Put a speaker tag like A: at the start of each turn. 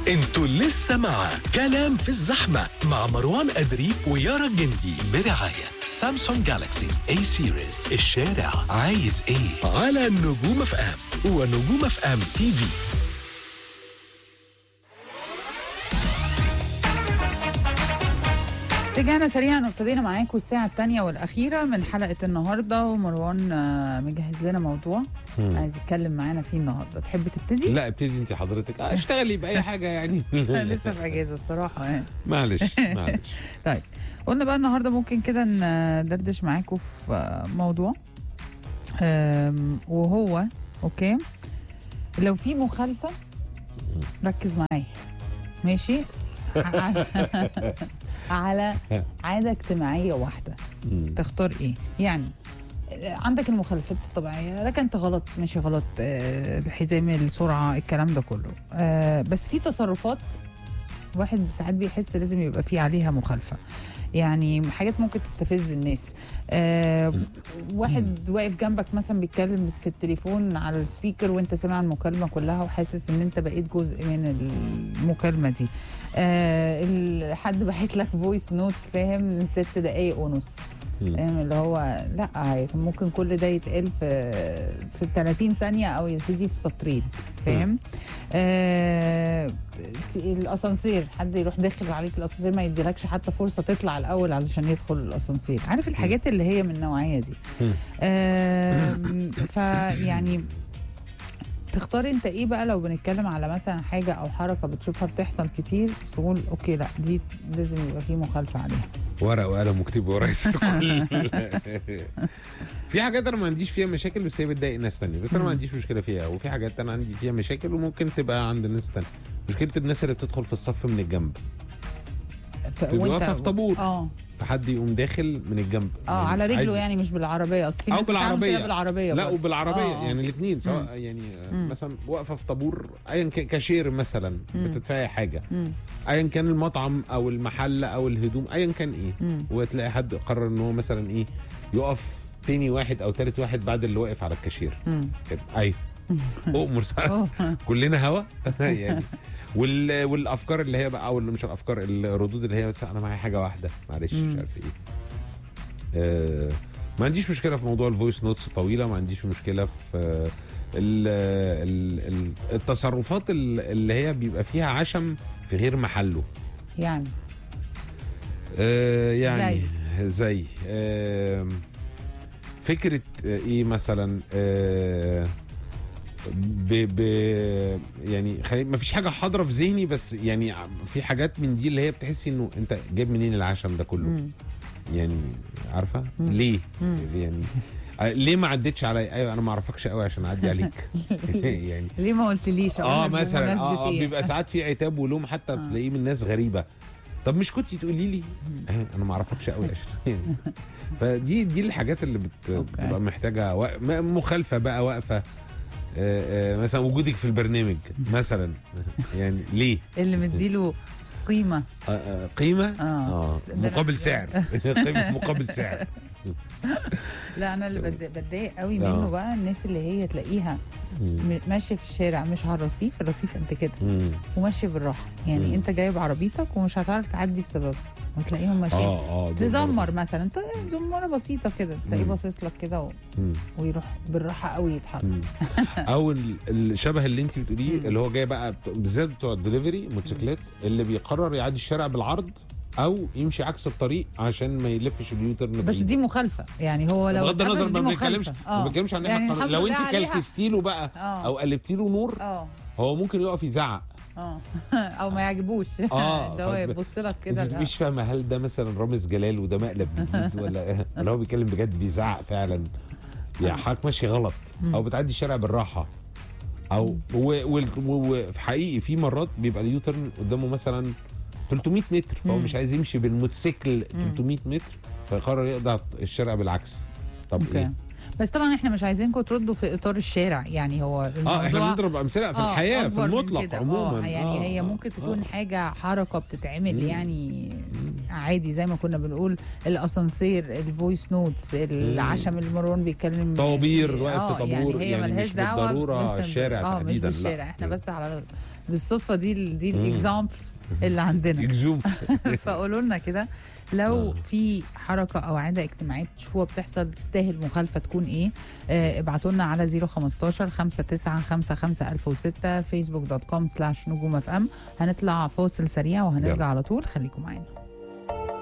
A: انتوا لسه مع كلام في الزحمة مع مروان أدري ويارا الجندي برعاية سامسونج جالاكسي اي سيريز الشارع عايز ايه على نجوم اف ام ونجوم اف ام تي في
B: رجعنا سريعا وابتدينا معاكم الساعة الثانية والأخيرة من حلقة النهاردة ومروان آه، مجهز لنا موضوع عايز يتكلم معانا فيه النهاردة تحب تبتدي؟
C: لا ابتدي انت حضرتك آه، اشتغلي باي حاجه يعني
B: أنا لسه في أجازة الصراحة يعني
C: معلش معلش
B: طيب قلنا بقى النهاردة ممكن كده ندردش معاكم في آه، موضوع آم، وهو أوكي لو في مخالفة ركز معايا ماشي على عادة اجتماعية واحدة
C: مم.
B: تختار ايه يعني عندك المخالفات الطبيعيه ركنت غلط ماشي غلط آه، حزام السرعه الكلام ده كله آه، بس في تصرفات واحد ساعات بيحس لازم يبقى في عليها مخالفه يعني حاجات ممكن تستفز الناس آه واحد واقف جنبك مثلا بيتكلم في التليفون على السبيكر وانت سامع المكالمه كلها وحاسس ان انت بقيت جزء من المكالمه دي آه ال- حد باعت لك فويس نوت فاهم من ست دقايق ونص
C: مم.
B: فاهم اللي هو لا هي- ممكن كل ده يتقال في في 30 ثانيه او يا سيدي في سطرين فاهم آه ت- الاسانسير حد يروح داخل عليك الاسانسير ما يديلكش حتى فرصه تطلع الاول علشان يدخل الاسانسير عارف الحاجات اللي هي من النوعيه دي
C: مم.
B: آه فيعني تختار انت ايه بقى لو بنتكلم على مثلا حاجه او حركه بتشوفها بتحصل كتير تقول اوكي لا دي لازم يبقى في مخالفه عليها
C: ورق وقلم وكتب ورايا ست كل في حاجات انا ما عنديش فيها مشاكل بس هي بتضايق ناس تانية بس انا ما عنديش مشكله فيها وفي حاجات انا عندي فيها مشاكل وممكن تبقى عند ناس تانية مشكله الناس اللي بتدخل في الصف من الجنب
B: ف...
C: تبقى واقفة في طابور.
B: اه
C: فحد يقوم داخل من الجنب
B: اه على رجله
C: عايز-
B: يعني مش بالعربيه اصل في
C: او
B: ناس بتعمل كده
C: بالعربيه
B: بالعربيه
C: لا
B: برضه.
C: وبالعربيه
B: آه، آه.
C: يعني الاثنين سواء يعني آه، مثلا واقفه في طابور ايا كان كاشير مثلا بتدفعي حاجه
B: مم.
C: ايا كان المطعم او المحل او الهدوم ايا كان ايه
B: مم.
C: وتلاقي حد قرر ان هو مثلا ايه يقف تاني واحد او تالت واحد بعد اللي واقف على الكاشير
B: مم.
C: كده ايوه اؤمر ساعة.
B: أوه.
C: كلنا هوا يعني وال... والافكار اللي هي بقى او اللي مش الافكار الردود اللي هي بس انا معايا حاجه واحده معلش مش عارف ايه آه ما عنديش مشكله في موضوع الفويس نوتس طويله ما عنديش مشكله في آه، ال... ال... ال... التصرفات ال- اللي هي بيبقى فيها عشم في غير محله
B: يعني
C: آه يعني زي, زي آه فكره آه، ايه مثلا آه ب ب يعني خلي ما فيش حاجه حاضره في ذهني بس يعني في حاجات من دي اللي هي بتحسي انه انت جايب منين العشم ده كله
B: مم.
C: يعني عارفه ليه
B: مم.
C: يعني آه، ليه ما عدتش عليا ايوه انا ما اعرفكش قوي عشان اعدي عليك يعني
B: ليه ما قلتليش أقول
C: اه
B: لك
C: مثلا
B: بمناسبة
C: اه, آه
B: إيه؟
C: بيبقى ساعات في عتاب ولوم حتى بتلاقيه من ناس غريبه طب مش كنتي تقولي لي آه انا ما اعرفكش قوي عشان يعني فدي دي الحاجات اللي بت
B: أوكي.
C: بتبقى محتاجه وق- م- مخالفه بقى واقفه آه، آه، مثلا وجودك في البرنامج مثلا يعني ليه
B: اللي مديله قيمه
C: آه، آه، قيمه
B: آه.
C: آه.
B: س- ده أنا-
C: مقابل سعر قيمه مقابل سعر
B: لا انا اللي بد- بتضايق قوي
C: آه.
B: منه بقى الناس اللي هي تلاقيها
C: مم.
B: م- ماشيه في الشارع مش على الرصيف الرصيف قد كده
C: مم.
B: وماشيه بالراحه يعني
C: مم.
B: انت جايب عربيتك ومش هتعرف تعدي بسببها وتلاقيهم ماشيين
C: اه اه ده
B: تزمر
C: برضه.
B: مثلا انت زمره بسيطه كده تلاقيه
C: مم.
B: باصص لك كده و...
C: مم.
B: ويروح بالراحه قوي يتحرك
C: مم. او ال- الشبه اللي انت بتقوليه
B: مم.
C: اللي هو جاي بقى بت- بالذات بتوع الدليفري موتوسيكلات اللي بيقرر يعدي الشارع بالعرض او يمشي عكس الطريق عشان ما يلفش اليوترن
B: بس
C: بعيد.
B: دي مخالفه يعني هو لو
C: بغض
B: اتقفش
C: النظر
B: دي
C: ما
B: مخالفة.
C: بنتكلمش ما
B: آه.
C: بنتكلمش عن
B: يعني
C: احنا
B: الحمد
C: لو
B: لله
C: انت
B: عليها.
C: كلكستي له بقى
B: آه.
C: او قلبتي له نور
B: اه
C: هو ممكن يقف يزعق
B: اه او ما يعجبوش
C: آه،
B: ده هو
C: فب-
B: يبص لك كده
C: انت
B: لا.
C: مش فاهمه هل ده مثلا رامز جلال وده مقلب جديد ولا ولا هو بيتكلم بجد بيزعق فعلا يعني حضرتك ماشي غلط او بتعدي الشارع بالراحه او وفي حقيقي في مرات بيبقى اليوترن قدامه مثلا 300 متر فهو
B: مم.
C: مش عايز يمشي بالموتوسيكل 300 متر فيقرر يقطع الشارع بالعكس طب
B: اوكي
C: ايه؟
B: بس طبعا احنا مش عايزينكم تردوا في اطار الشارع يعني هو الموضوع
C: اه احنا بنضرب امثله في
B: آه،
C: الحياه في
B: أكبر من
C: المطلق
B: كده.
C: عموما
B: آه يعني
C: آه،
B: هي
C: آه،
B: ممكن تكون
C: آه.
B: حاجه حركه بتتعمل
C: مم.
B: يعني عادي زي ما كنا بنقول الاسانسير الفويس نوتس العشم اللي مروان بيتكلم
C: طوابير، واقف في
B: آه،
C: طابور،
B: يعني هي
C: يعني
B: ملهاش
C: مش
B: دعوه
C: بالضرورة
B: بال-
C: الشارع
B: اه مش
C: تحديداً، لا.
B: بالشارع احنا
C: مم.
B: بس على بالصدفه دي ال- دي الاكزامبلز اللي عندنا
C: يجزوم
B: فقولوا لنا كده لو
C: آه.
B: في حركه او عاده اجتماعيه تشوفوها بتحصل تستاهل مخالفه تكون ايه آه ابعتوا لنا على 015 5955 1006 فيسبوك دوت كوم سلاش نجوم اف ام هنطلع فاصل سريع وهنرجع
C: يلا.
B: على طول خليكم معانا